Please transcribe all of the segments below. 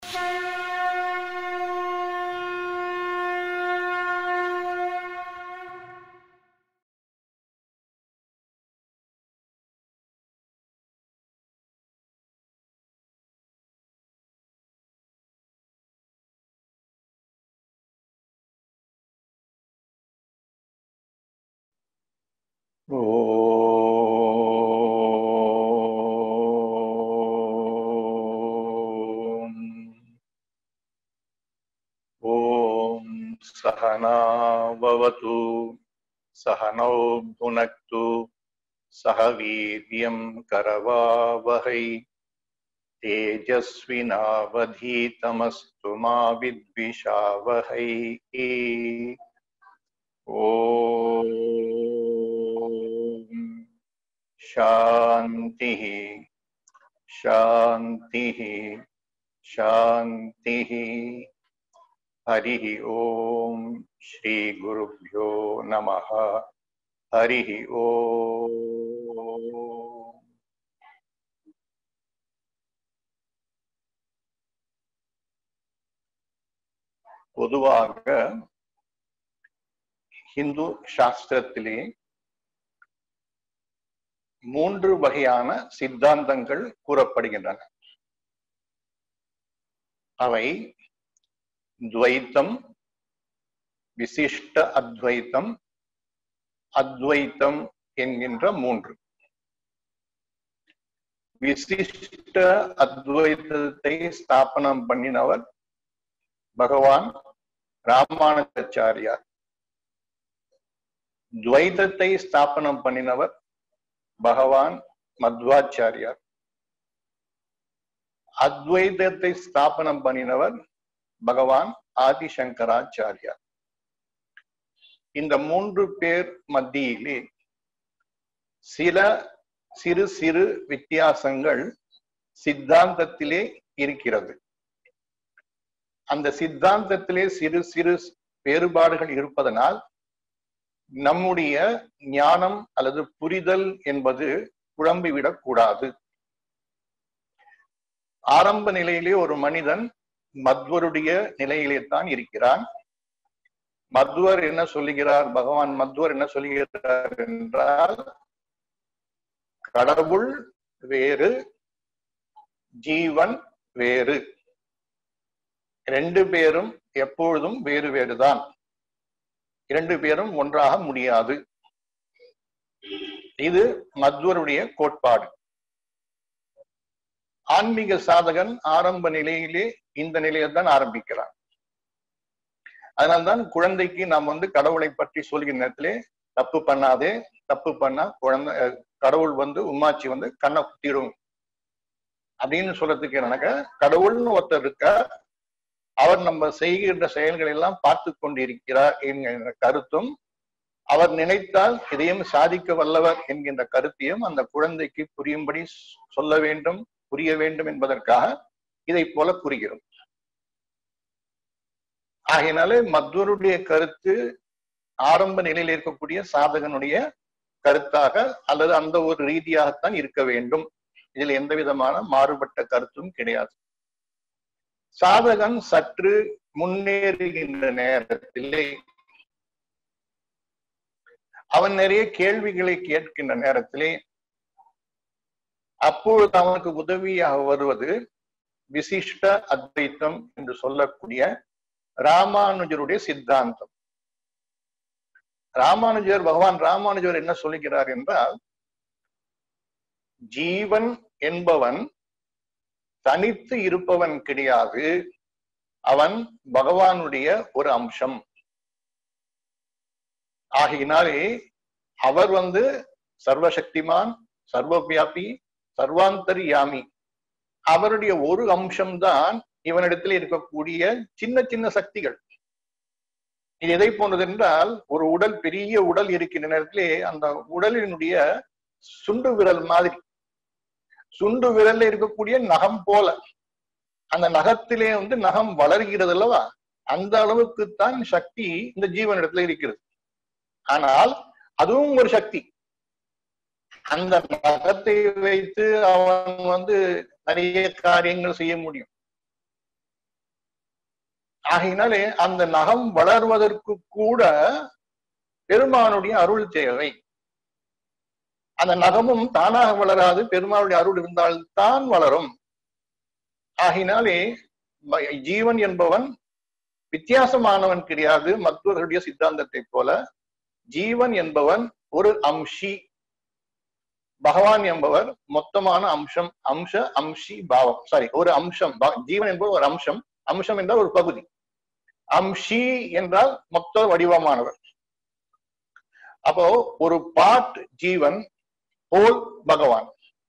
ॐ ॐ सहनाववतु सहनौ भुनक्तु सह वीर्यं करवावहै तेजस्विनावधीतमस्तु मा विद्विषावहै ॐ शान्तिः शान्तिः शान्तिः हरिः ॐ श्रीगुरुभ्यो नमः हरिः ॐ பொதுவாக ஹிந்து சாஸ்திரத்திலே மூன்று வகையான சித்தாந்தங்கள் கூறப்படுகின்றன அவை துவைத்தம் விசிஷ்ட அத்வைத்தம் அத்வைத்தம் என்கின்ற மூன்று விசிஷ்ட அத்வைத்தத்தை ஸ்தாபனம் பண்ணினவர் பகவான் ராமானுஜாச்சாரியார் துவைதத்தை ஸ்தாபனம் பண்ணினவர் பகவான் மத்வாச்சாரியார் அத்வைதத்தை ஸ்தாபனம் பண்ணினவர் பகவான் ஆதிசங்கராச்சாரியார் இந்த மூன்று பேர் மத்தியிலே சில சிறு சிறு வித்தியாசங்கள் சித்தாந்தத்திலே இருக்கிறது அந்த சித்தாந்தத்திலே சிறு சிறு வேறுபாடுகள் இருப்பதனால் நம்முடைய ஞானம் அல்லது புரிதல் என்பது குழம்பிவிடக் கூடாது ஆரம்ப நிலையிலே ஒரு மனிதன் மத்வருடைய நிலையிலே தான் இருக்கிறான் மத்வர் என்ன சொல்லுகிறார் பகவான் மத்வர் என்ன சொல்லுகிறார் என்றால் கடவுள் வேறு ஜீவன் வேறு ரெண்டு பேரும் எப்பொழுதும் வேறு வேறுதான் இரண்டு பேரும் ஒன்றாக முடியாது இது மத்வருடைய கோட்பாடு ஆன்மீக சாதகன் ஆரம்ப நிலையிலே இந்த நிலையை தான் ஆரம்பிக்கிறான் அதனால்தான் குழந்தைக்கு நாம் வந்து கடவுளை பற்றி சொல்கிற நேரத்திலே தப்பு பண்ணாதே தப்பு பண்ணா குழந்தை கடவுள் வந்து உமாச்சி வந்து கண்ணை குத்திடும் அப்படின்னு சொல்றதுக்கு என்னன்னாக்க கடவுள்னு ஒருத்தர் இருக்க அவர் நம்ம செய்கின்ற செயல்கள் எல்லாம் பார்த்து கொண்டிருக்கிறார் என்கின்ற கருத்தும் அவர் நினைத்தால் இதையும் சாதிக்க வல்லவர் என்கின்ற கருத்தையும் அந்த குழந்தைக்கு புரியும்படி சொல்ல வேண்டும் புரிய வேண்டும் என்பதற்காக இதை போல கூறுகிறோம் ஆகையினாலே மத்வருடைய கருத்து ஆரம்ப நிலையில் இருக்கக்கூடிய சாதகனுடைய கருத்தாக அல்லது அந்த ஒரு ரீதியாகத்தான் இருக்க வேண்டும் இதில் எந்த விதமான மாறுபட்ட கருத்தும் கிடையாது சாதகன் சற்று முன்னேறுகின்ற நேரத்திலே அவன் நிறைய கேள்விகளை கேட்கின்ற நேரத்திலே அப்பொழுது அவனுக்கு உதவியாக வருவது விசிஷ்ட அத்வைத்தம் என்று சொல்லக்கூடிய ராமானுஜருடைய சித்தாந்தம் ராமானுஜர் பகவான் ராமானுஜர் என்ன சொல்லுகிறார் என்றால் ஜீவன் என்பவன் தனித்து இருப்பவன் கிடையாது அவன் பகவானுடைய ஒரு அம்சம் ஆகையினாலே அவர் வந்து சர்வசக்திமான் சர்வவியாபி சர்வாந்தரியாமி அவருடைய ஒரு அம்சம்தான் இவனிடத்தில் இருக்கக்கூடிய சின்ன சின்ன சக்திகள் இது எதை போன்றது என்றால் ஒரு உடல் பெரிய உடல் இருக்கின்ற நேரத்திலே அந்த உடலினுடைய சுண்டு விரல் மாதிரி சுண்டு விரல்ல இருக்கக்கூடிய நகம் போல அந்த நகத்திலே வந்து நகம் வளர்கிறது அல்லவா அந்த அளவுக்குத்தான் சக்தி இந்த ஜீவனிடத்துல இருக்கிறது ஆனால் அதுவும் ஒரு சக்தி அந்த நகத்தை வைத்து அவன் வந்து நிறைய காரியங்கள் செய்ய முடியும் ஆகையினாலே அந்த நகம் வளர்வதற்கு கூட பெருமானுடைய அருள் தேவை அந்த நகமும் தானாக வளராது பெருமானுடைய அருள் இருந்தால்தான் வளரும் ஆகினாலே ம- ஜீவன் என்பவன் வித்தியாசமானவன் கிடையாது மத்துவர்களுடைய சித்தாந்தத்தை போல ஜீவன் என்பவன் ஒரு அம்ஷி பகவான் என்பவர் மொத்தமான அம்சம் அம்ச அம்சி பாவம் சாரி ஒரு அம்சம் ப- ஜீவன் என்பது ஒரு அம்சம் அம்சம் என்றால் ஒரு பகுதி அம்ஷி என்றால் மொத்த வடிவமானவர் அப்போ ஒரு பார்ட் ஜீவன் ஹோல் பகவான்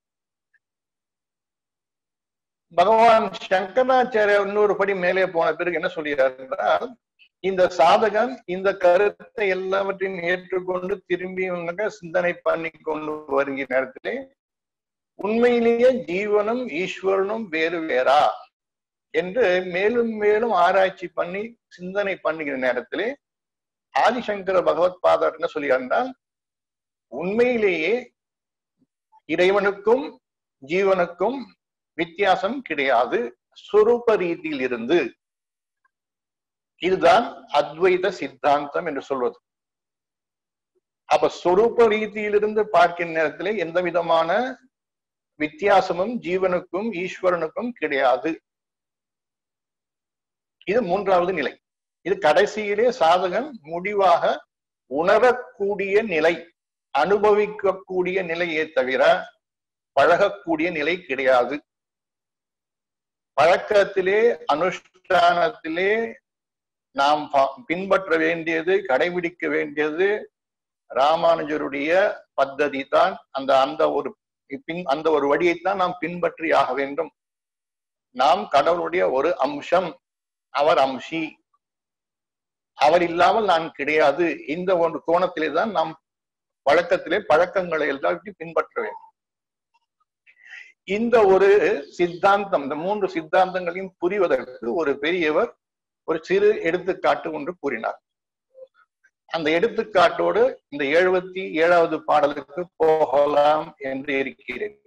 பகவான் சங்கராச்சாரியர் இன்னொரு படி மேலே போன பிறகு என்ன சொல்கிறார் என்றால் இந்த சாதகன் இந்த கருத்தை எல்லாவற்றையும் ஏற்றுக்கொண்டு திரும்பி உனக்கு சிந்தனை பண்ணி கொண்டு வருகிற நேரத்திலே உண்மையிலேயே ஜீவனும் ஈஸ்வரனும் வேறு வேறா என்று மேலும் மேலும் ஆராய்ச்சி பண்ணி சிந்தனை பண்ணுகிற நேரத்திலே ஆதிசங்கர பகவத் பாதர் என்ன சொல்கிறார் உண்மையிலேயே இறைவனுக்கும் ஜீவனுக்கும் வித்தியாசம் கிடையாது சுரூப ரீதியில் இருந்து இதுதான் அத்வைத சித்தாந்தம் என்று சொல்வது அப்ப சொரூப ரீதியிலிருந்து பார்க்கிற நேரத்திலே எந்த விதமான வித்தியாசமும் ஜீவனுக்கும் ஈஸ்வரனுக்கும் கிடையாது இது மூன்றாவது நிலை இது கடைசியிலே சாதகன் முடிவாக உணரக்கூடிய நிலை அனுபவிக்கக்கூடிய நிலையே தவிர பழகக்கூடிய நிலை கிடையாது பழக்கத்திலே அனுஷ்டானத்திலே நாம் ப- பின்பற்ற வேண்டியது கடைபிடிக்க வேண்டியது ராமானுஜருடைய பத்ததி தான் அந்த அந்த ஒரு பின் அந்த ஒரு வழியைத்தான் நாம் பின்பற்றி ஆக வேண்டும் நாம் கடவுளுடைய ஒரு அம்சம் அவர் அம்சி அவர் இல்லாமல் நான் கிடையாது இந்த ஒரு கோணத்திலே தான் நாம் வழக்கத்திலே பழக்கங்களை எல்லாத்தையும் பின்பற்ற வேண்டும் இந்த ஒரு சித்தாந்தம் இந்த மூன்று சித்தாந்தங்களையும் புரிவதற்கு ஒரு பெரியவர் ஒரு சிறு எடுத்துக்காட்டு ஒன்று கூறினார் அந்த எடுத்துக்காட்டோடு இந்த எழுபத்தி ஏழாவது பாடலுக்கு போகலாம் என்று இருக்கிறேன்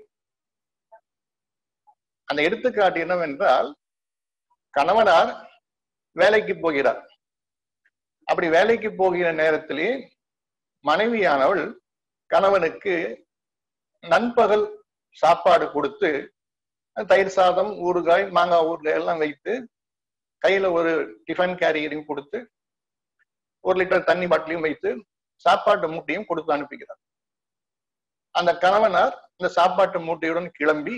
அந்த எடுத்துக்காட்டு என்னவென்றால் கணவனார் வேலைக்கு போகிறார் அப்படி வேலைக்கு போகிற நேரத்திலே மனைவியானவள் கணவனுக்கு நண்பகல் சாப்பாடு கொடுத்து தயிர் சாதம் ஊறுகாய் மாங்காய் ஊறுகாய் எல்லாம் வைத்து கையில ஒரு டிஃபன் கேரியரையும் கொடுத்து ஒரு லிட்டர் தண்ணி பாட்டிலையும் வைத்து சாப்பாட்டு மூட்டையும் கொடுத்து அனுப்புகிறார் அந்த கணவனார் இந்த சாப்பாட்டு மூட்டையுடன் கிளம்பி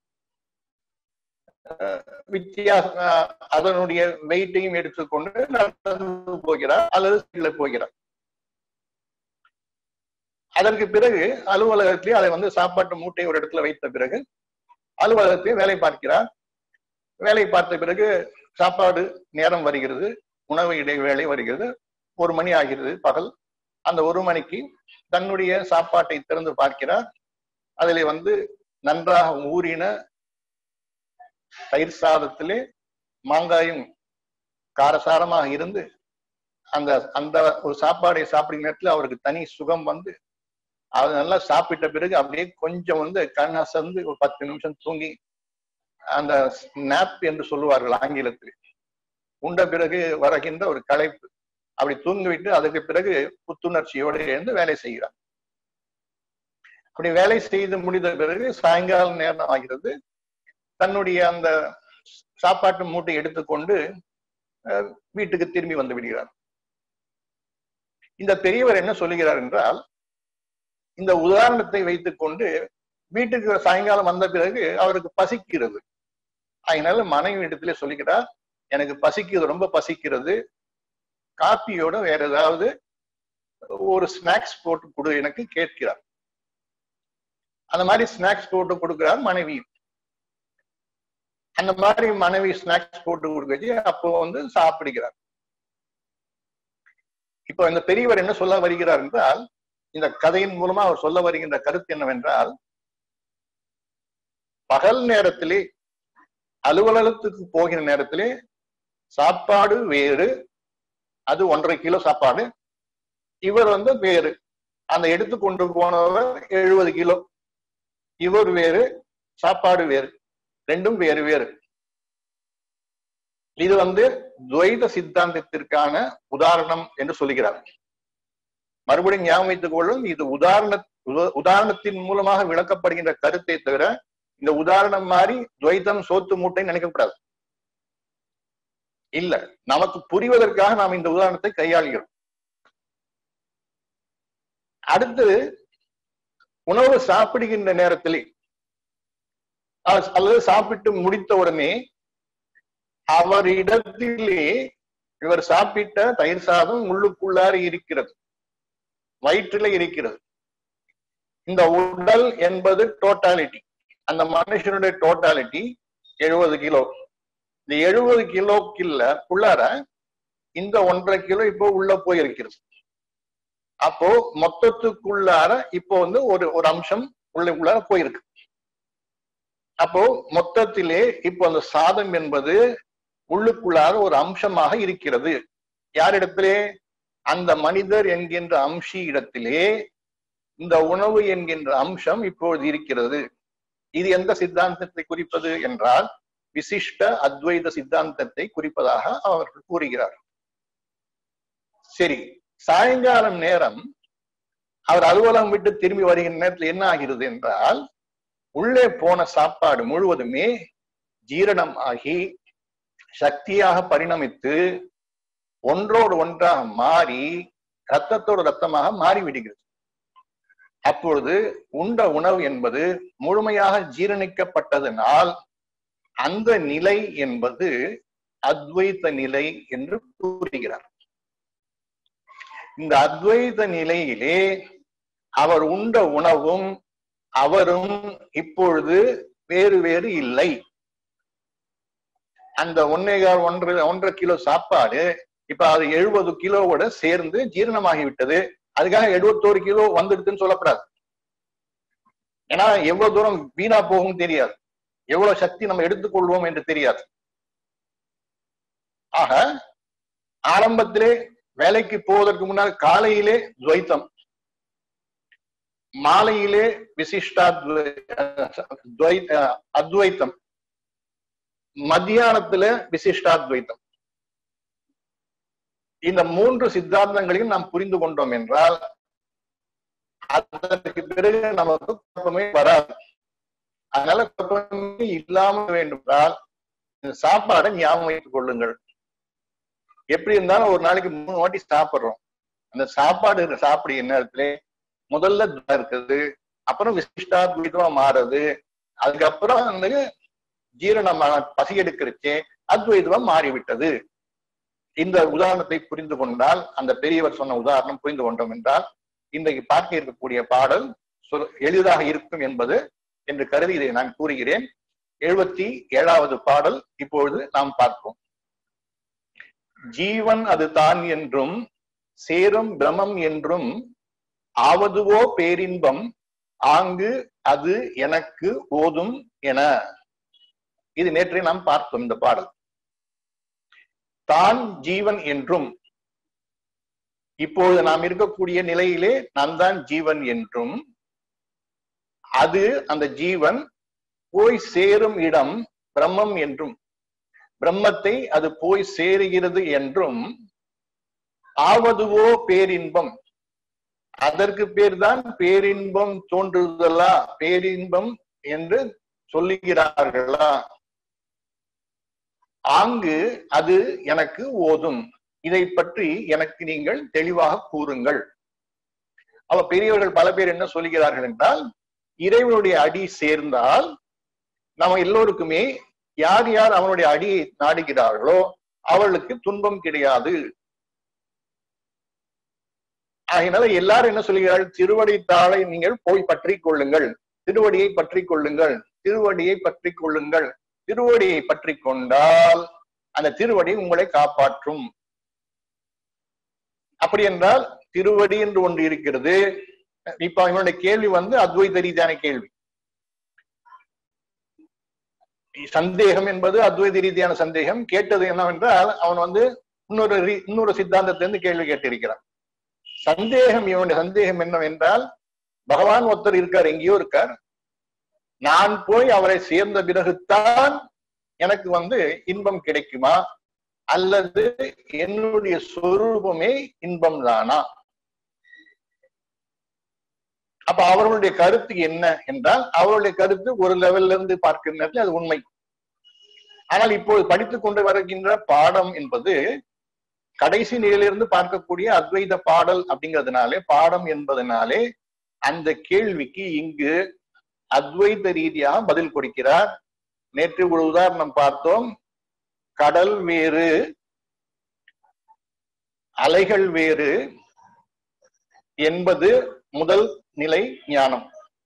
அஹ், வித்தியாச அஹ், அதனுடைய வெயிட்டையும் எடுத்துக்கொண்டு நடந்து போகிறார் அல்லது கீழே போகிறார் அதற்கு பிறகு அலுவலகத்திலே அதை வந்து சாப்பாட்டு மூட்டை ஒரு இடத்துல வைத்த பிறகு அலுவலகத்திலே வேலை பார்க்கிறார் வேலை பார்த்த பிறகு சாப்பாடு நேரம் வருகிறது உணவு இடைவேளை வருகிறது ஒரு மணி ஆகிறது பகல் அந்த ஒரு மணிக்கு தன்னுடைய சாப்பாட்டை திறந்து பார்க்கிறார் அதிலே வந்து நன்றாக ஊறின தயிர் சாதத்திலே மாங்காயும் காரசாரமாக இருந்து அந்த அந்த ஒரு சாப்பாடை சாப்பிடும் நேரத்தில் அவருக்கு தனி சுகம் வந்து அது நல்லா சாப்பிட்ட பிறகு அப்படியே கொஞ்சம் வந்து கண் அசந்து ஒரு பத்து நிமிஷம் தூங்கி அந்த ஸ்னாப் என்று சொல்லுவார்கள் ஆங்கிலத்தில் உண்ட பிறகு வருகின்ற ஒரு களைப்பு அப்படி தூங்கிவிட்டு அதுக்கு பிறகு புத்துணர்ச்சியோடு எழுந்து வேலை செய்கிறார் அப்படி வேலை செய்து முடிந்த பிறகு சாயங்கால நேரம் ஆகிறது தன்னுடைய அந்த சாப்பாட்டு மூட்டை எடுத்துக்கொண்டு அஹ், வீட்டுக்கு திரும்பி வந்து விடுகிறார் இந்த பெரியவர் என்ன சொல்லுகிறார் என்றால் இந்த உதாரணத்தை வைத்துக்கொண்டு வீட்டுக்கு சாயங்காலம் வந்த பிறகு அவருக்கு பசிக்கிறது அதனால மனைவி இடத்துல சொல்லிக்கிறார் எனக்கு பசிக்கிறது ரொம்ப பசிக்கிறது காப்பியோட வேற ஏதாவது ஒரு ஸ்நாக்ஸ் போட்டு கொடு எனக்கு கேட்கிறார் அந்த மாதிரி ஸ்நாக்ஸ் போட்டு கொடுக்கிறார் மனைவி அந்த மாதிரி மனைவி ஸ்நாக்ஸ் போட்டு கொடுக்கச்சு அப்போ வந்து சாப்பிடுகிறார் இப்போ இந்த பெரியவர் என்ன சொல்ல வருகிறார் என்றால் இந்த கதையின் மூலமா அவர் சொல்ல வருகின்ற கருத்து என்னவென்றால் பகல் நேரத்திலே அலுவலகத்துக்கு போகிற நேரத்திலே சாப்பாடு வேறு அது ஒன்றரை கிலோ சாப்பாடு இவர் வந்து வேறு அந்த எடுத்து கொண்டு போனவர் எழுபது கிலோ இவர் வேறு சாப்பாடு வேறு ரெண்டும் வேறு வேறு இது வந்து துவைத சித்தாந்தத்திற்கான உதாரணம் என்று சொல்லுகிறார் மறுபடியும் ஞாபகம் வைத்துக் கொள்ளும் இது உதாரண உத- உதாரணத்தின் மூலமாக விளக்கப்படுகின்ற கருத்தை தவிர இந்த உதாரணம் மாதிரி துவைதம் சோத்து மூட்டைன்னு நினைக்கக்கூடாது இல்ல நமக்கு புரிவதற்காக நாம் இந்த உதாரணத்தை கையாளுகிறோம் அடுத்து உணவு சாப்பிடுகின்ற நேரத்திலே அ- அல்லது சாப்பிட்டு முடித்த உடனே அவரிடத்திலே இவர் சாப்பிட்ட தயிர் சாதம் உள்ளுக்குள்ளார இருக்கிறது வயிற்றில இருக்கிறது இந்த உடல் என்பது டோட்டாலிட்டி அந்த மனுஷனுடைய டோட்டாலிட்டி எழுபது கிலோ இந்த எழுபது கிலோக்குள்ள உள்ளார இந்த ஒன்றரை கிலோ இப்போ உள்ள போயிருக்கிறது அப்போ மொத்தத்துக்குள்ளார இப்போ வந்து ஒரு ஒரு அம்சம் உள்ள உள்ளார போயிருக்கு அப்போ மொத்தத்திலே இப்போ அந்த சாதம் என்பது உள்ளுக்குள்ளார ஒரு அம்சமாக இருக்கிறது யாரிடத்திலே அந்த மனிதர் என்கின்ற அம்சி இடத்திலே இந்த உணவு என்கின்ற அம்சம் இப்பொழுது இருக்கிறது இது எந்த சித்தாந்தத்தை குறிப்பது என்றால் விசிஷ்ட அத்வைத சித்தாந்தத்தை குறிப்பதாக அவர்கள் கூறுகிறார் சரி சாயங்காலம் நேரம் அவர் அலுவலகம் விட்டு திரும்பி வருகின்ற நேரத்தில் என்ன ஆகிறது என்றால் உள்ளே போன சாப்பாடு முழுவதுமே ஜீரணம் ஆகி சக்தியாக பரிணமித்து ஒன்றோடு ஒன்றாக மாறி ரத்தத்தோடு ரத்தமாக மாறிவிடுகிறது அப்பொழுது உண்ட உணவு என்பது முழுமையாக ஜீரணிக்கப்பட்டதனால் அந்த நிலை என்பது அத்வைத நிலை என்று கூறுகிறார் இந்த அத்வைத நிலையிலே அவர் உண்ட உணவும் அவரும் இப்பொழுது வேறு வேறு இல்லை அந்த ஒன்னேகால் ஒன்று ஒன்றரை கிலோ சாப்பாடு இப்ப அது எழுபது கிலோவோட சேர்ந்து ஜீரணமாகி விட்டது அதுக்காக எழுபத்தோரு கிலோ வந்துடுதுன்னு சொல்லப்படாது ஏன்னா எவ்வளவு தூரம் வீணா போகும் தெரியாது எவ்வளவு சக்தி நம்ம எடுத்துக்கொள்வோம் என்று தெரியாது ஆக ஆரம்பத்திலே வேலைக்கு போவதற்கு முன்னால் காலையிலே துவைத்தம் மாலையிலே விசிஷ்டா அத்வைத்தம் மத்தியானத்துல விசிஷ்டாத்வைத்தம் இந்த மூன்று சித்தாந்தங்களையும் நாம் புரிந்து கொண்டோம் என்றால் அதற்கு பிறகு நமக்கு குழப்பமே வராது அதனால குழப்பமே இல்லாமல் வேண்டுமென்றால் இந்த சாப்பாடை ஞாபகம் வைத்துக் கொள்ளுங்கள் எப்படி இருந்தாலும் ஒரு நாளைக்கு மூணு வாட்டி சாப்பிடுறோம் அந்த சாப்பாடு சாப்பிடுற நேரத்துல முதல்ல துவா இருக்குது அப்புறம் விசிஷ்டாத்வைதமா மாறுது அதுக்கப்புறம் வந்து ஜீரணமான பசி எடுக்கிறச்சே அத்வைதமா மாறிவிட்டது இந்த உதாரணத்தை புரிந்து கொண்டால் அந்த பெரியவர் சொன்ன உதாரணம் புரிந்து கொண்டோம் என்றால் இன்றைக்கு பார்க்க இருக்கக்கூடிய பாடல் சொல் எளிதாக இருக்கும் என்பது என்று கருதி இதை நான் கூறுகிறேன் எழுபத்தி ஏழாவது பாடல் இப்பொழுது நாம் பார்ப்போம் ஜீவன் அது தான் என்றும் சேரும் பிரமம் என்றும் ஆவதுவோ பேரின்பம் ஆங்கு அது எனக்கு ஓதும் என இது நேற்றை நாம் பார்த்தோம் இந்த பாடல் தான் ஜீவன் என்றும் இப்பொழுது நாம் இருக்கக்கூடிய நிலையிலே நான் தான் ஜீவன் என்றும் அது அந்த ஜீவன் போய் சேரும் இடம் பிரம்மம் என்றும் பிரம்மத்தை அது போய் சேருகிறது என்றும் ஆவதுவோ பேரின்பம் அதற்கு பேர்தான் பேரின்பம் தோன்றுதலா பேரின்பம் என்று சொல்லுகிறார்களா ஆங்கு அது எனக்கு ஓதும் இதை பற்றி எனக்கு நீங்கள் தெளிவாக கூறுங்கள் அவ பெரியவர்கள் பல பேர் என்ன சொல்லுகிறார்கள் என்றால் இறைவனுடைய அடி சேர்ந்தால் நம்ம எல்லோருக்குமே யார் யார் அவனுடைய அடியை நாடுகிறார்களோ அவர்களுக்கு துன்பம் கிடையாது அதனால எல்லாரும் என்ன சொல்லுகிறார்கள் திருவடி தாளை நீங்கள் போய் பற்றி கொள்ளுங்கள் திருவடியை பற்றி கொள்ளுங்கள் திருவடியை பற்றி கொள்ளுங்கள் திருவடியை பற்றி கொண்டால் அந்த திருவடி உங்களை காப்பாற்றும் அப்படி என்றால் திருவடி என்று ஒன்று இருக்கிறது இப்ப இவனுடைய கேள்வி வந்து அத்வைத ரீதியான கேள்வி சந்தேகம் என்பது அத்வைத ரீதியான சந்தேகம் கேட்டது என்னவென்றால் அவன் வந்து இன்னொரு இன்னொரு சித்தாந்தத்திலிருந்து கேள்வி கேட்டிருக்கிறான் சந்தேகம் இவனுடைய சந்தேகம் என்னவென்றால் பகவான் ஒருத்தர் இருக்கார் எங்கேயோ இருக்கார் நான் போய் அவரை சேர்ந்த பிறகுதான் எனக்கு வந்து இன்பம் கிடைக்குமா அல்லது என்னுடைய சொரூபமே இன்பம் தானா அப்ப அவர்களுடைய கருத்து என்ன என்றால் அவர்களுடைய கருத்து ஒரு லெவல்ல இருந்து பார்க்கிற நேரத்தில் அது உண்மை ஆனால் இப்போது படித்துக் கொண்டு வருகின்ற பாடம் என்பது கடைசி நிலையிலிருந்து பார்க்கக்கூடிய அத்வைத பாடல் அப்படிங்கிறதுனாலே பாடம் என்பதனாலே அந்த கேள்விக்கு இங்கு அத்வைத ரீதியாக பதில் கொடுக்கிறார் நேற்று ஒரு உதாரணம் பார்த்தோம் கடல் வேறு அலைகள் வேறு என்பது முதல் நிலை ஞானம்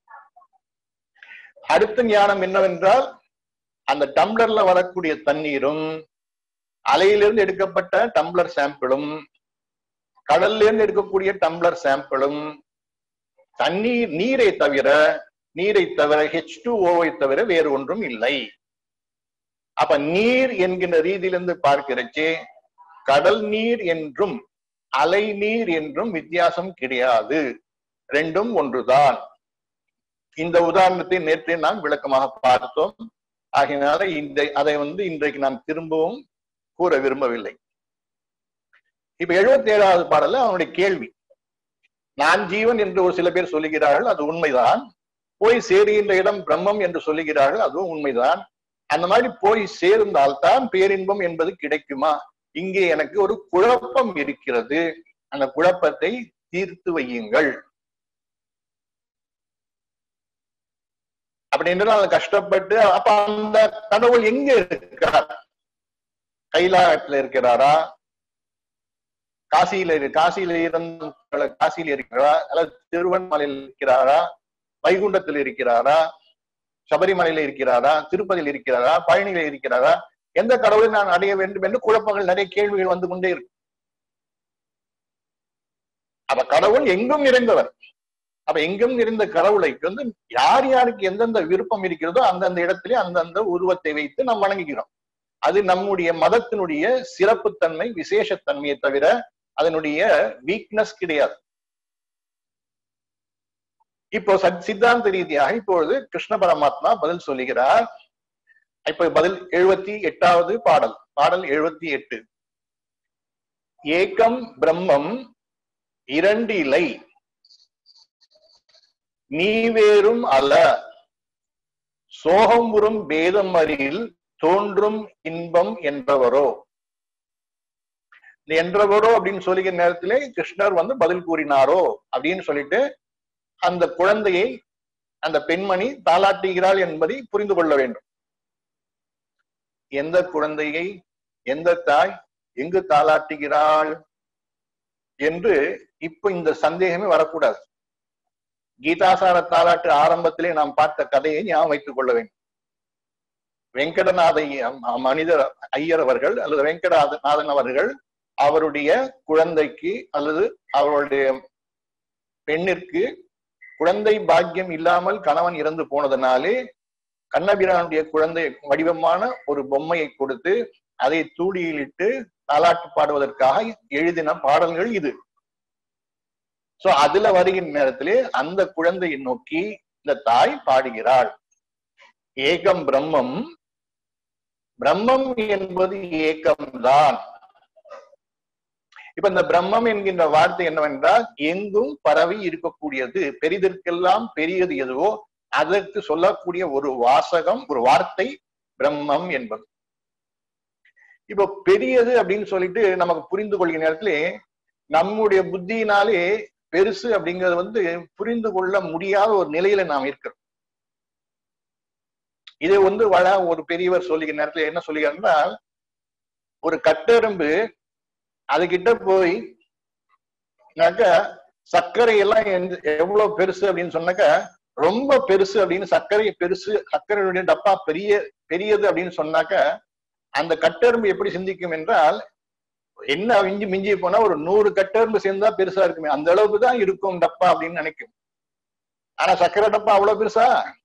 அடுத்த ஞானம் என்னவென்றால் அந்த டம்ளர்ல வரக்கூடிய தண்ணீரும் அலையிலிருந்து எடுக்கப்பட்ட டம்ளர் சாம்பிளும் கடல்ல இருந்து எடுக்கக்கூடிய டம்ளர் சாம்பிளும் தண்ணீர் நீரை தவிர நீரை தவிர ஹெச் டூ ஓவை தவிர வேறு ஒன்றும் இல்லை அப்ப நீர் என்கின்ற ரீதியிலிருந்து பார்க்கிறச்சே கடல் நீர் என்றும் அலை நீர் என்றும் வித்தியாசம் கிடையாது ரெண்டும் ஒன்றுதான் இந்த உதாரணத்தை நேற்றே நாம் விளக்கமாக பார்த்தோம் ஆகையினால இந்த அதை வந்து இன்றைக்கு நாம் திரும்பவும் கூற விரும்பவில்லை இப்ப எழுபத்தி ஏழாவது பாடல்ல அவனுடைய கேள்வி நான் ஜீவன் என்று ஒரு சில பேர் சொல்லுகிறார்கள் அது உண்மைதான் போய் சேருகின்ற இடம் பிரம்மம் என்று சொல்லுகிறார்கள் அதுவும் உண்மைதான் அந்த மாதிரி போய் சேர்ந்தால்தான் பேரின்பம் என்பது கிடைக்குமா இங்கே எனக்கு ஒரு குழப்பம் இருக்கிறது அந்த குழப்பத்தை தீர்த்து வையுங்கள் அப்படி என்று கஷ்டப்பட்டு அப்ப அந்த கடவுள் எங்க இருக்கிறார் கைலாயத்துல இருக்கிறாரா காசியில காசியில இருந்த காசியில இருக்கிறாரா அல்லது திருவண்ணாமலையில் இருக்கிறாரா வைகுண்டத்தில் இருக்கிறாரா சபரிமலையில இருக்கிறாரா திருப்பதியில் இருக்கிறாரா பழனியில இருக்கிறாரா எந்த கடவுளை நான் அடைய வேண்டும் என்று குழப்பங்கள் நிறைய கேள்விகள் வந்து கொண்டே இருக்கு அப்ப கடவுள் எங்கும் நிறைந்தவர் அப்ப எங்கும் நிறைந்த கடவுளை வந்து யார் யாருக்கு எந்தெந்த விருப்பம் இருக்கிறதோ அந்தந்த இடத்திலே அந்தந்த உருவத்தை வைத்து நாம் வணங்குகிறோம் அது நம்முடைய மதத்தினுடைய சிறப்புத்தன்மை விசேஷத்தன்மையை தவிர அதனுடைய வீக்னஸ் கிடையாது இப்போ சித்தாந்த ரீதியாக இப்பொழுது கிருஷ்ண பரமாத்மா பதில் சொல்லுகிறார் இப்ப பதில் எழுபத்தி எட்டாவது பாடல் பாடல் எழுபத்தி எட்டு ஏகம் பிரம்மம் இரண்டு இலை நீ வேறும் அல்ல சோகம்புறும் பேதம் அறியில் தோன்றும் இன்பம் என்பவரோ என்றவரோ அப்படின்னு சொல்லிக்கிற நேரத்திலே கிருஷ்ணர் வந்து பதில் கூறினாரோ அப்படின்னு சொல்லிட்டு அந்த குழந்தையை அந்த பெண்மணி தாளாட்டுகிறாள் என்பதை புரிந்து கொள்ள வேண்டும் எந்த குழந்தையை எந்த தாய் எங்கு தாளாட்டுகிறாள் என்று இப்ப இந்த சந்தேகமே வரக்கூடாது கீதாசார தாலாட்டு ஆரம்பத்திலே நாம் பார்த்த கதையை ஞாபகம் வைத்துக் கொள்ள வேண்டும் வெங்கடநாத மனிதர் ஐயர் அவர்கள் அல்லது வெங்கடநாதன் அவர்கள் அவருடைய குழந்தைக்கு அல்லது அவருடைய பெண்ணிற்கு குழந்தை பாக்கியம் இல்லாமல் கணவன் இறந்து போனதனாலே கண்ணபிரானுடைய குழந்தை வடிவமான ஒரு பொம்மையை கொடுத்து அதை தூடியிலிட்டு தாலாட்டு பாடுவதற்காக எழுதின பாடல்கள் இது சோ அதுல வருகின்ற நேரத்திலே அந்த குழந்தையை நோக்கி இந்த தாய் பாடுகிறாள் ஏகம் பிரம்மம் பிரம்மம் என்பது ஏக்கம்தான் இப்ப இந்த பிரம்மம் என்கின்ற வார்த்தை என்னவென்றால் எங்கும் பரவி இருக்கக்கூடியது பெரிதற்கெல்லாம் பெரியது எதுவோ அதற்கு சொல்லக்கூடிய ஒரு வாசகம் ஒரு வார்த்தை பிரம்மம் என்பது இப்போ பெரியது அப்படின்னு சொல்லிட்டு நமக்கு புரிந்து கொள்கிற நேரத்திலே நம்முடைய புத்தியினாலே பெருசு அப்படிங்கிறது வந்து புரிந்து கொள்ள முடியாத ஒரு நிலையில நாம் இருக்கிறோம் இதை வந்து வள ஒரு பெரியவர் சொல்லிக்கிற நேரத்துல என்ன சொல்லுகிறார்னா ஒரு கட்டெரும்பு அதுகிட்ட போய் சர்க்கரை எல்லாம் எவ்வளவு பெருசு அப்படின்னு சொன்னாக்க ரொம்ப பெருசு அப்படின்னு சர்க்கரை பெருசு சர்க்கரையுடைய டப்பா பெரிய பெரியது அப்படின்னு சொன்னாக்க அந்த கட்டெரும்பு எப்படி சிந்திக்கும் என்றால் என்ன மிஞ்சி மிஞ்சி போனா ஒரு நூறு கட்டெரும்பு சேர்ந்தா பெருசா இருக்குமே அந்த அளவுக்கு தான் இருக்கும் டப்பா அப்படின்னு நினைக்கும் ஆனா சர்க்கரை டப்பா அவ்வளவு பெருசா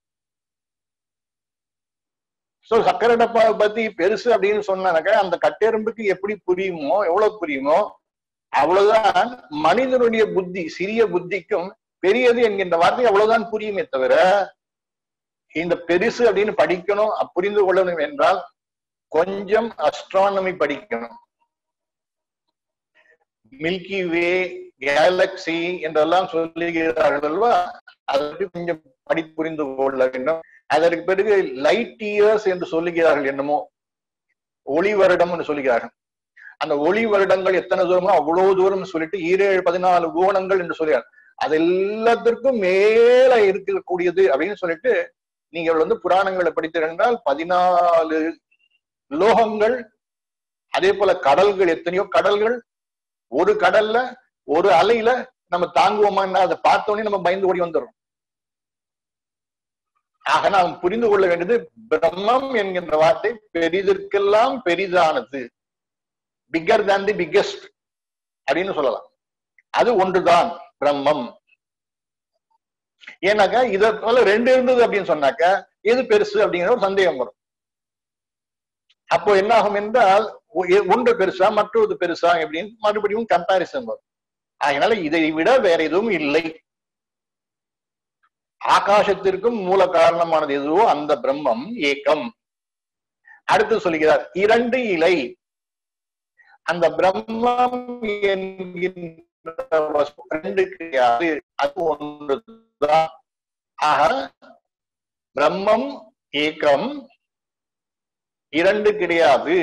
சோ சர்க்கரை டப்பாவை பத்தி பெருசு அப்படின்னு சொன்னாக்க அந்த கட்டெரும்புக்கு எப்படி புரியுமோ எவ்வளவு புரியுமோ அவ்வளவுதான் மனிதனுடைய புத்தி சிறிய புத்திக்கும் பெரியது என்கின்ற வார்த்தை அவ்வளவுதான் புரியுமே தவிர இந்த பெருசு அப்படின்னு படிக்கணும் புரிந்து கொள்ளணும் என்றால் கொஞ்சம் அஸ்ட்ரானமி படிக்கணும் மில்கி வே கேலக்சி என்றெல்லாம் சொல்லுகிறார்கள் அல்லவா அதை பற்றி கொஞ்சம் படி புரிந்து கொள்ள வேண்டும் அதற்கு பிறகு லைட் இயர்ஸ் என்று சொல்லுகிறார்கள் என்னமோ ஒளி வருடம் என்று சொல்லுகிறார்கள் அந்த ஒளி வருடங்கள் எத்தனை தூரமோ அவ்வளவு தூரம் சொல்லிட்டு ஈரேழு பதினாலு கோணங்கள் என்று சொல்லுகிறார் அது எல்லாத்திற்கும் மேல இருக்கக்கூடியது அப்படின்னு சொல்லிட்டு நீங்கள் வந்து புராணங்களை படித்திருந்தால் பதினாலு லோகங்கள் அதே போல கடல்கள் எத்தனையோ கடல்கள் ஒரு கடல்ல ஒரு அலையில நம்ம தாங்குவோமா அதை பார்த்தோன்னே நம்ம பயந்து ஓடி வந்துடுறோம் ஆக நாம் புரிந்து கொள்ள வேண்டியது பிரம்மம் என்கின்ற வார்த்தை பெரிதற்கெல்லாம் பெரிதானது பிக்கர் தேன் தி பிக்கெஸ்ட் அப்படின்னு சொல்லலாம் அது ஒன்றுதான் பிரம்மம் ஏன்னாக்கா இத போல ரெண்டு இருந்தது அப்படின்னு சொன்னாக்கா எது பெருசு அப்படிங்கிற ஒரு சந்தேகம் வரும் அப்போ என்ன ஆகும் என்றால் ஒன்று பெருசா மற்றொரு பெருசா அப்படின்னு மறுபடியும் கம்பாரிசன் வரும் அதனால இதை விட வேற எதுவும் இல்லை ஆகாசத்திற்கும் மூல காரணமானது எதுவோ அந்த பிரம்மம் ஏக்கம் அடுத்து சொல்லுகிறார் இரண்டு இலை அந்த பிரம்மம் என்கின்ற ரெண்டு கிடையாது அது ஒன்றுதான் ஆக பிரம்மம் ஏக்கம் இரண்டு கிடையாது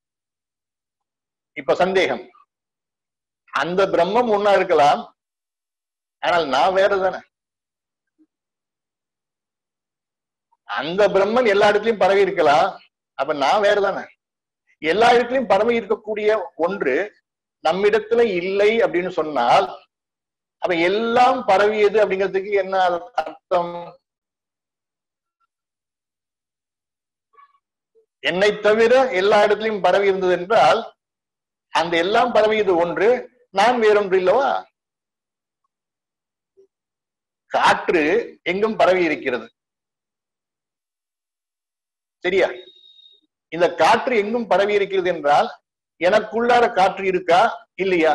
இப்ப சந்தேகம் அந்த பிரம்மம் ஒன்னா இருக்கலாம் ஆனால் நான் வேற தானே அந்த பிரம்மன் எல்லா இடத்துலயும் பரவி இருக்கலாம் அப்ப நான் வேற தானே எல்லா இடத்துலயும் பரவி இருக்கக்கூடிய ஒன்று நம்மிடத்துல இல்லை அப்படின்னு சொன்னால் அப்ப எல்லாம் பரவியது அப்படிங்கிறதுக்கு என்ன அர்த்தம் என்னை தவிர எல்லா இடத்துலயும் பரவி இருந்தது என்றால் அந்த எல்லாம் பரவியது ஒன்று நான் வேறொன்று இல்லவா காற்று எங்கும் பரவி இருக்கிறது சரியா இந்த காற்று எங்கும் பரவி இருக்கிறது என்றால் எனக்குள்ளார காற்று இருக்கா இல்லையா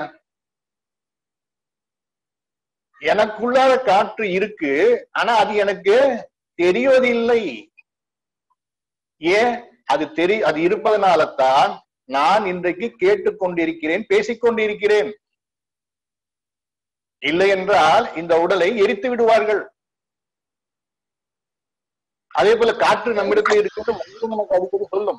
எனக்குள்ளார காற்று இருக்கு ஆனா அது எனக்கு தெரிவதில்லை ஏன் அது தெரி அது இருப்பதனால தான் நான் இன்றைக்கு கேட்டுக்கொண்டிருக்கிறேன் பேசிக்கொண்டிருக்கிறேன் இல்லை என்றால் இந்த உடலை எரித்து விடுவார்கள் அதே போல காற்று நம்மிடத்தில் இருக்கிறது நமக்கு அடிக்கடி சொல்லும்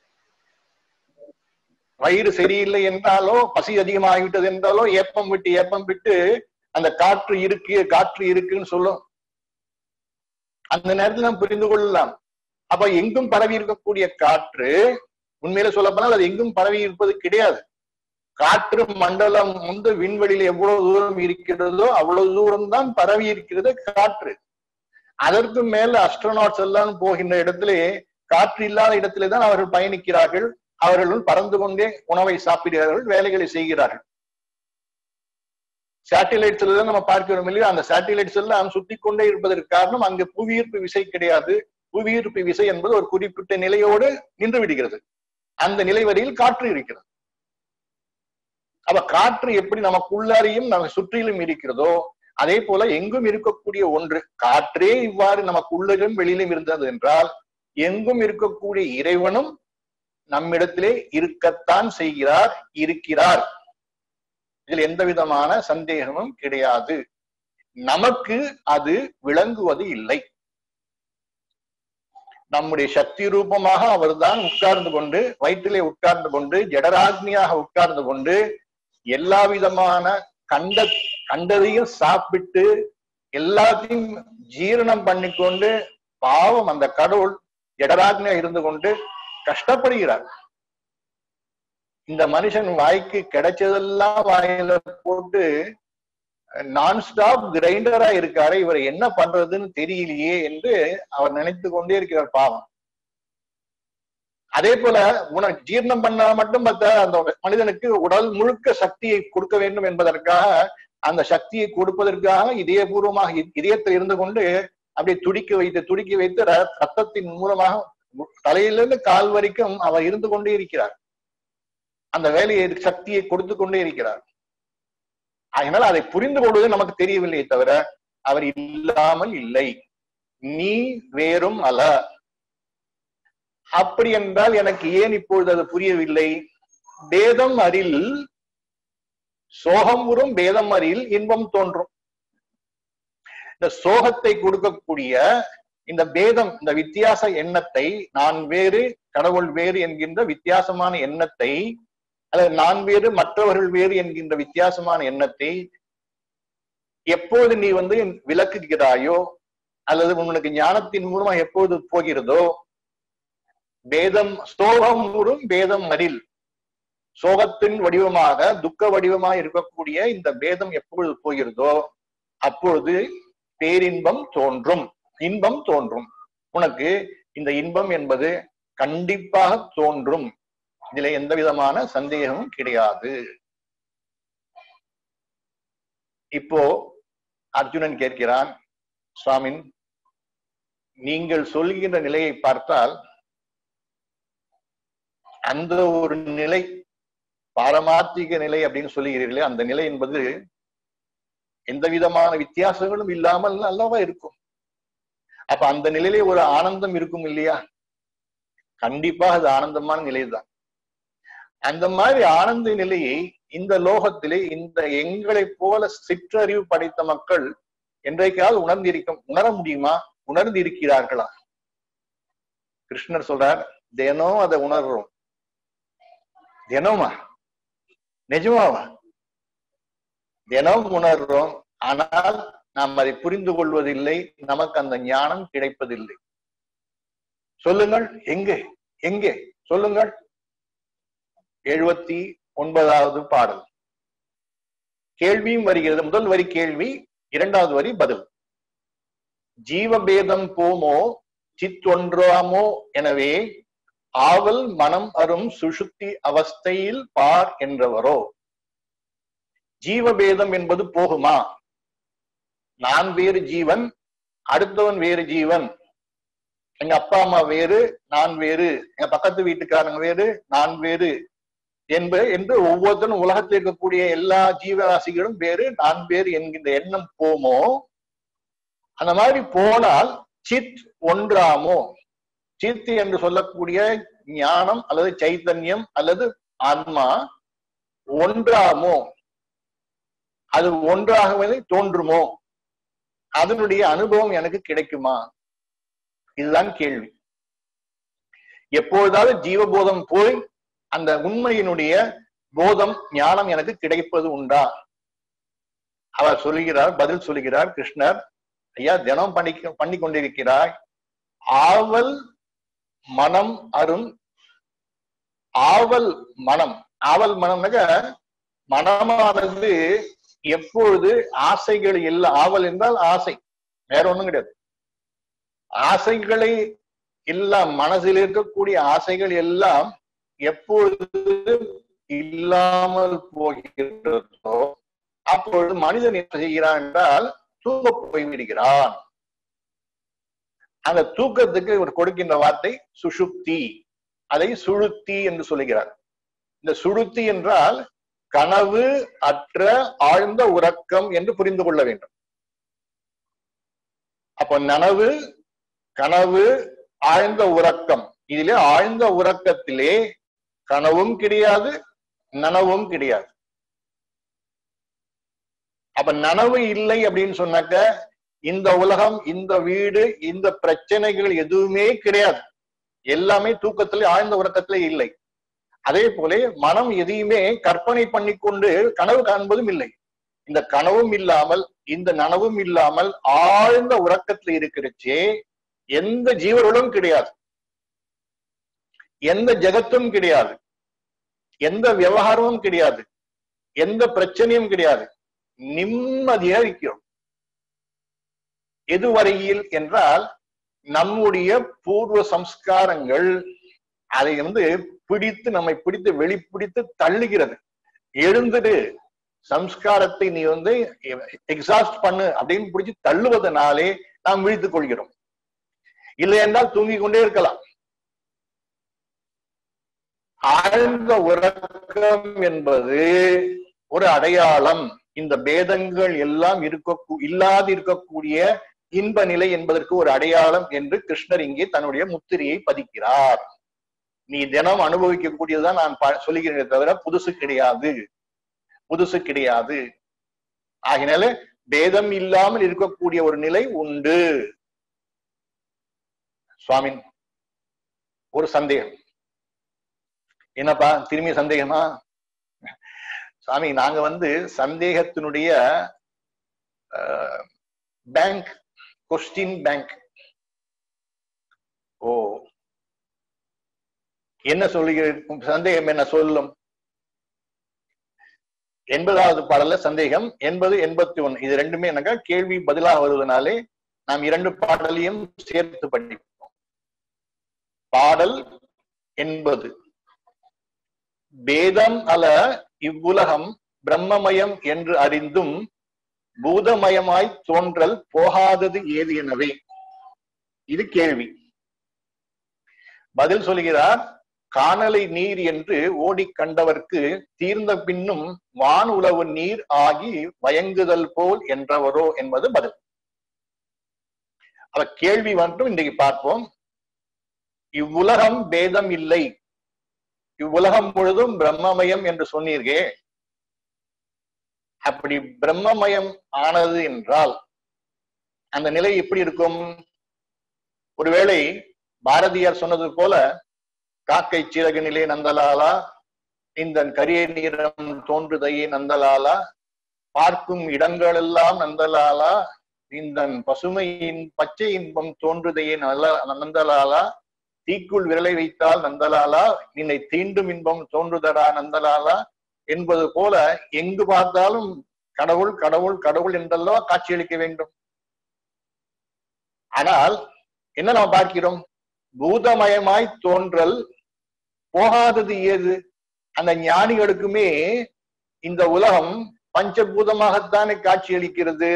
வயிறு சரியில்லை என்றாலோ பசி அதிகமாகிவிட்டது என்றாலோ ஏப்பம் விட்டு ஏப்பம் விட்டு அந்த காற்று இருக்கு காற்று இருக்குன்னு சொல்லும் அந்த நேரத்தில் நாம் புரிந்து கொள்ளலாம் அப்ப எங்கும் பரவி இருக்கக்கூடிய காற்று உண்மையில சொல்ல போனால் அது எங்கும் பரவி இருப்பது கிடையாது காற்று மண்டலம் வந்து விண்வெளியில் எவ்வளவு தூரம் இருக்கிறதோ அவ்வளவு தூரம் தான் பரவி இருக்கிறது காற்று அதற்கு மேல அஸ்ட்ரோனாட்ஸ் எல்லாம் போகின்ற இடத்திலே காற்று இல்லாத இடத்திலே தான் அவர்கள் பயணிக்கிறார்கள் அவர்கள் பறந்து கொண்டே உணவை சாப்பிடுகிறார்கள் வேலைகளை செய்கிறார்கள் சேட்டிலைட்ஸ்ல தான் நம்ம பார்க்கிறோம் இல்லையா அந்த சேட்டிலைட்ஸ் எல்லாம் சுத்தி கொண்டே இருப்பதற்கு காரணம் அங்கு புவியீர்ப்பு விசை கிடையாது புவியீர்ப்பு விசை என்பது ஒரு குறிப்பிட்ட நிலையோடு நின்று விடுகிறது அந்த நிலை வரையில் காற்று இருக்கிறது அப்ப காற்று எப்படி நமக்குள்ளாரையும் நம்ம சுற்றிலும் இருக்கிறதோ அதே போல எங்கும் இருக்கக்கூடிய ஒன்று காற்றே இவ்வாறு நமக்குள்ளிலும் வெளியிலும் இருந்தது என்றால் எங்கும் இருக்கக்கூடிய இறைவனும் நம்மிடத்திலே இருக்கத்தான் செய்கிறார் இருக்கிறார் இதில் எந்த விதமான சந்தேகமும் கிடையாது நமக்கு அது விளங்குவது இல்லை நம்முடைய சக்தி ரூபமாக அவர்தான் உட்கார்ந்து கொண்டு வயிற்றிலே உட்கார்ந்து கொண்டு ஜடராக்னியாக உட்கார்ந்து கொண்டு எல்லா விதமான கண்ட கண்டதையும் சாப்பிட்டு எல்லாத்தையும் ஜீரணம் பண்ணிக்கொண்டு பாவம் அந்த கடவுள் ஜடராக்னியா இருந்து கொண்டு கஷ்டப்படுகிறார் இந்த மனுஷன் வாய்க்கு கிடைச்சதெல்லாம் வாயில போட்டு நான் ஸ்டாப் கிரைண்டரா இருக்காரு இவர் என்ன பண்றதுன்னு தெரியலையே என்று அவர் நினைத்து கொண்டே இருக்கிறார் பாவம் அதே போல உனக்கு ஜீர்ணம் பண்ணா மட்டும் பார்த்தா அந்த மனிதனுக்கு உடல் முழுக்க சக்தியை கொடுக்க வேண்டும் என்பதற்காக அந்த சக்தியை கொடுப்பதற்காக இதயபூர்வமாக இதயத்தில் இருந்து கொண்டு அப்படியே துடிக்க வைத்து துடிக்க வைத்து ரத்தத்தின் மூலமாக தலையிலிருந்து கால் வரைக்கும் அவர் இருந்து கொண்டே இருக்கிறார் அந்த வேலையை சக்தியை கொடுத்து கொண்டே இருக்கிறார் அதனால அதை புரிந்து கொள்வது நமக்கு தெரியவில்லையே தவிர அவர் இல்லாமல் இல்லை நீ வேறும் அல்ல அப்படி என்றால் எனக்கு ஏன் இப்பொழுது அது புரியவில்லை வேதம் அரில் சோகம் உறும் பேதம் அறியில் இன்பம் தோன்றும் இந்த சோகத்தை கொடுக்கக்கூடிய இந்த பேதம் இந்த வித்தியாச எண்ணத்தை நான் வேறு கடவுள் வேறு என்கின்ற வித்தியாசமான எண்ணத்தை அல்லது நான் வேறு மற்றவர்கள் வேறு என்கின்ற வித்தியாசமான எண்ணத்தை எப்போது நீ வந்து விளக்குகிறாயோ அல்லது உனக்கு ஞானத்தின் மூலமா எப்போது போகிறதோ பேதம் சோகம் உறும் பேதம் அறில் சோகத்தின் வடிவமாக துக்க வடிவமாக இருக்கக்கூடிய இந்த பேதம் எப்பொழுது போகிறதோ அப்பொழுது பேரின்பம் தோன்றும் இன்பம் தோன்றும் உனக்கு இந்த இன்பம் என்பது கண்டிப்பாக தோன்றும் இதுல எந்த விதமான சந்தேகமும் கிடையாது இப்போ அர்ஜுனன் கேட்கிறான் சுவாமின் நீங்கள் சொல்கின்ற நிலையை பார்த்தால் அந்த ஒரு நிலை பாரமார்த்திக நிலை அப்படின்னு சொல்லுகிறீர்களே அந்த நிலை என்பது எந்த விதமான வித்தியாசங்களும் இல்லாமல் அல்லவா இருக்கும் அப்ப அந்த நிலையிலே ஒரு ஆனந்தம் இருக்கும் இல்லையா கண்டிப்பா அது ஆனந்தமான நிலைதான் அந்த மாதிரி ஆனந்த நிலையை இந்த லோகத்திலே இந்த எங்களை போல சிற்றறிவு படைத்த மக்கள் என்றைக்காவது உணர்ந்திருக்க உணர முடியுமா உணர்ந்து இருக்கிறார்களா கிருஷ்ணர் சொல்றார் தினம் அதை உணர்றோம் தினமா நிஜமாவா தினம் உணர்றோம் ஆனால் நாம் அதை புரிந்து கொள்வதில்லை நமக்கு அந்த ஞானம் கிடைப்பதில்லை சொல்லுங்கள் எங்கே எங்கே சொல்லுங்கள் எழுபத்தி ஒன்பதாவது பாடல் கேள்வியும் வருகிறது முதல் வரி கேள்வி இரண்டாவது வரி பதில் ஜீவபேதம் போமோ சித்தொன்றாமோ எனவே ஆவல் மனம் அரும் சுஷுத்தி அவஸ்தையில் பார் என்றவரோ ஜீவபேதம் என்பது போகுமா நான் வேறு ஜீவன் அடுத்தவன் வேறு ஜீவன் எங்க அப்பா அம்மா வேறு நான் வேறு எங்க பக்கத்து வீட்டுக்காரங்க வேறு நான் வேறு என்ப என்று ஒவ்வொருத்தரும் உலகத்தில் இருக்கக்கூடிய எல்லா ஜீவராசிகளும் வேறு நான் வேறு என்கின்ற எண்ணம் போமோ அந்த மாதிரி போனால் சித் ஒன்றாமோ சித் என்று சொல்லக்கூடிய ஞானம் அல்லது சைத்தன்யம் அல்லது ஆன்மா ஒன்றாமோ அது ஒன்றாகவே தோன்றுமோ அதனுடைய அனுபவம் எனக்கு கிடைக்குமா இதுதான் கேள்வி எப்பொழுதாவது ஜீவபோதம் போய் அந்த உண்மையினுடைய போதம் ஞானம் எனக்கு கிடைப்பது உண்டா அவர் சொல்லுகிறார் பதில் சொல்லுகிறார் கிருஷ்ணர் ஐயா தினம் பண்ணி பண்ணி கொண்டிருக்கிறாய் ஆவல் மனம் அரும் ஆவல் மனம் ஆவல் மனம்னாக்க மனமானது எப்பொழுது ஆசைகள் இல்ல ஆவல் என்றால் ஆசை வேற ஒண்ணும் கிடையாது ஆசைகளை எல்லாம் மனதில் இருக்கக்கூடிய ஆசைகள் எல்லாம் எப்பொழுது இல்லாமல் போகிறதோ அப்பொழுது மனிதன் என்ன செய்கிறான் என்றால் தூங்க போய்விடுகிறான் அந்த தூக்கத்துக்கு இவர் கொடுக்கின்ற வார்த்தை சுஷுப்தி அதை சுழுத்தி என்று சொல்லுகிறார் இந்த சுழுத்தி என்றால் கனவு அற்ற ஆழ்ந்த உறக்கம் என்று புரிந்து கொள்ள வேண்டும் அப்ப நனவு கனவு ஆழ்ந்த உறக்கம் இதிலே ஆழ்ந்த உறக்கத்திலே கனவும் கிடையாது நனவும் கிடையாது அப்ப நனவு இல்லை அப்படின்னு சொன்னாக்க இந்த உலகம் இந்த வீடு இந்த பிரச்சனைகள் எதுவுமே கிடையாது எல்லாமே தூக்கத்திலே ஆழ்ந்த உறக்கத்திலே இல்லை அதே போல மனம் எதையுமே கற்பனை பண்ணி கொண்டு கனவு காண்பதும் இல்லை இந்த கனவும் இல்லாமல் இந்த நனவும் இல்லாமல் ஆழ்ந்த உறக்கத்துல இருக்கிறச்சே எந்த ஜீவர்களும் கிடையாது எந்த ஜெகத்தும் கிடையாது எந்த விவகாரமும் கிடையாது எந்த பிரச்சனையும் கிடையாது நிம்மதியா இருக்கிறோம் எதுவரையில் என்றால் நம்முடைய பூர்வ சம்ஸ்காரங்கள் அதை வந்து பிடித்து நம்மை பிடித்து வெளிப்பிடித்து தள்ளுகிறது எழுந்துடு சம்ஸ்காரத்தை நீ வந்து எக்ஸாஸ்ட் பண்ணு அப்படின்னு பிடிச்சு தள்ளுவதனாலே நாம் விழித்துக் கொள்கிறோம் இல்லை என்றால் தூங்கிக் கொண்டே இருக்கலாம் ஆழ்ந்த உறக்கம் என்பது ஒரு அடையாளம் இந்த பேதங்கள் எல்லாம் இருக்க இல்லாது இருக்கக்கூடிய இன்ப நிலை என்பதற்கு ஒரு அடையாளம் என்று கிருஷ்ணர் இங்கே தன்னுடைய முத்திரையை பதிக்கிறார் நீ தினம் அனுபவிக்கக்கூடியதுதான் நான் சொல்லுகிறேனே தவிர புதுசு கிடையாது புதுசு கிடையாது ஆகினால பேதம் இல்லாமல் இருக்கக்கூடிய ஒரு நிலை உண்டு சுவாமி ஒரு சந்தேகம் என்னப்பா திரும்பி சந்தேகமா சாமி நாங்க வந்து சந்தேகத்தினுடைய பேங்க் கொஸ்டின் பேங்க் ஓ என்ன சொல்லுகிற சந்தேகம் என்ன சொல்லும் எண்பதாவது பாடல்ல சந்தேகம் எண்பது எண்பத்தி ஒண்ணு இது ரெண்டுமே என்னக்கா கேள்வி பதிலாக வருவதனாலே நாம் இரண்டு பாடலையும் சேர்த்து படிப்போம் பாடல் எண்பது பேதம் அல இவ்வுலகம் பிரம்மமயம் என்று அறிந்தும் பூதமயமாய் தோன்றல் போகாதது ஏது எனவே இது கேள்வி பதில் சொல்கிறார் காணலை நீர் என்று ஓடிக் கண்டவர்க்கு தீர்ந்த பின்னும் வான் உளவு நீர் ஆகி வயங்குதல் போல் என்றவரோ என்பது பதில் அவ கேள்வி மட்டும் இன்றைக்கு பார்ப்போம் இவ்வுலகம் பேதம் இல்லை இவ்வுலகம் முழுதும் பிரம்மமயம் என்று சொன்னீர்களே அப்படி பிரம்மமயம் ஆனது என்றால் அந்த நிலை எப்படி இருக்கும் ஒருவேளை பாரதியார் சொன்னது போல காக்கை சிறகு நிலை நந்தலாலா இந்த கரிய நீரம் தோன்றுதையே நந்தலாலா பார்க்கும் இடங்களெல்லாம் நந்தலாலா இந்த பசுமையின் பச்சை இன்பம் தோன்றுதையே நல்ல நந்தலாலா தீக்குள் விரலை வைத்தால் நந்தலாலா நின்னை தீண்டும் இன்பம் தோன்றுதரா நந்தலாலா என்பது போல எங்கு பார்த்தாலும் கடவுள் கடவுள் கடவுள் என்றல்லோ காட்சியளிக்க வேண்டும் ஆனால் என்ன நாம் பார்க்கிறோம் பூதமயமாய் தோன்றல் போகாதது ஏது அந்த ஞானிகளுக்குமே இந்த உலகம் பஞ்சபூதமாகத்தானே காட்சியளிக்கிறது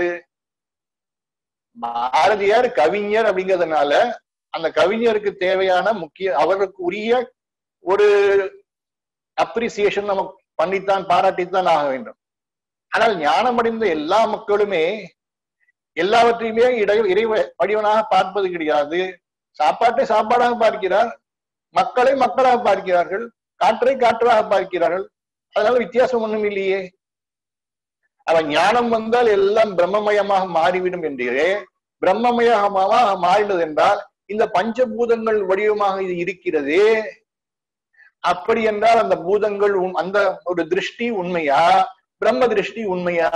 பாரதியார் கவிஞர் அப்படிங்கிறதுனால அந்த கவிஞருக்கு தேவையான முக்கிய அவருக்கு உரிய ஒரு அப்ரிசியேஷன் நமக்கு பண்ணித்தான் பாராட்டித்தான் ஆக வேண்டும் ஆனால் ஞானமடைந்த எல்லா மக்களுமே எல்லாவற்றையுமே இட இறை வடிவனாக பார்ப்பது கிடையாது சாப்பாட்டை சாப்பாடாக பார்க்கிறார் மக்களை மக்களாக பார்க்கிறார்கள் காற்றை காற்றாக பார்க்கிறார்கள் அதனால வித்தியாசம் ஒண்ணும் இல்லையே அவன் ஞானம் வந்தால் எல்லாம் பிரம்மமயமாக மாறிவிடும் என்றே பிரம்மமயமாக மாறினது என்றால் இந்த பஞ்சபூதங்கள் வடிவமாக இது இருக்கிறதே அப்படி என்றால் அந்த பூதங்கள் அந்த ஒரு திருஷ்டி உண்மையா பிரம்ம திருஷ்டி உண்மையா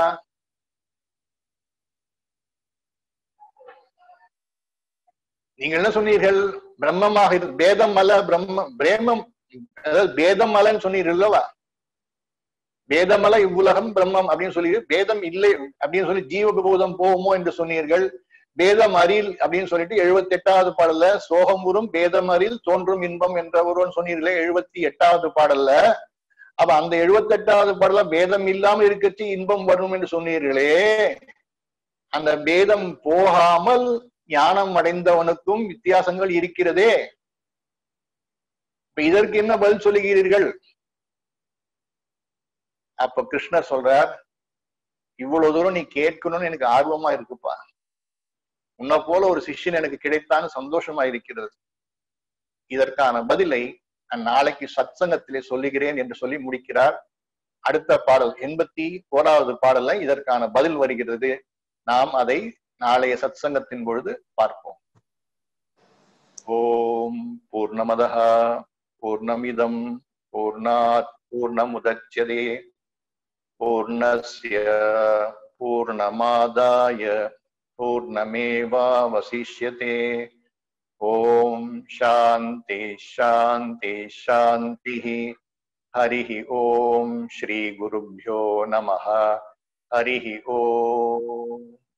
நீங்க என்ன சொன்னீர்கள் பிரம்மமாக பேதம் அல்ல பிரம்ம பிரேமம் அதாவது பேதம் அல்லன்னு சொன்னீர்கள் அல்லவா பேதமல இவ்வுலகம் பிரம்மம் அப்படின்னு சொல்லி பேதம் இல்லை அப்படின்னு சொல்லி ஜீவபூதம் போகுமோ என்று சொன்னீர்கள் பேதம் அறில் அப்படின்னு சொல்லிட்டு எழுபத்தி எட்டாவது பாடல்ல சோகமுறும் பேதம் அறில் தோன்றும் இன்பம் என்றவரும் சொன்னீர்களே எழுபத்தி எட்டாவது பாடல்ல அப்ப அந்த எழுபத்தி எட்டாவது பாடல பேதம் இல்லாமல் இருக்கச்சு இன்பம் வரும் என்று சொன்னீர்களே அந்த பேதம் போகாமல் ஞானம் அடைந்தவனுக்கும் வித்தியாசங்கள் இருக்கிறதே இப்ப இதற்கு என்ன பதில் சொல்லுகிறீர்கள் அப்ப கிருஷ்ணர் சொல்றார் இவ்வளவு தூரம் நீ கேட்கணும்னு எனக்கு ஆர்வமா இருக்குப்பா உன்னை போல ஒரு சிஷ்யன் எனக்கு கிடைத்தான்னு சந்தோஷமா இருக்கிறது இதற்கான பதிலை நான் நாளைக்கு சத்சங்கத்திலே சொல்லுகிறேன் என்று சொல்லி முடிக்கிறார் அடுத்த பாடல் எண்பத்தி ஓராவது பாடல்ல இதற்கான பதில் வருகிறது நாம் அதை நாளைய சத்சங்கத்தின் பொழுது பார்ப்போம் ஓம் பூர்ணமத பூர்ணமிதம் பூர்ணாத் பூர்ணமுதட்சதே பூர்ணஸ்ய பூர்ணமாதாய पूर्णमेवावशिष्यते ॐ शान्ति शान्ति शान्तिः हरिः ॐ श्रीगुरुभ्यो नमः हरिः ॐ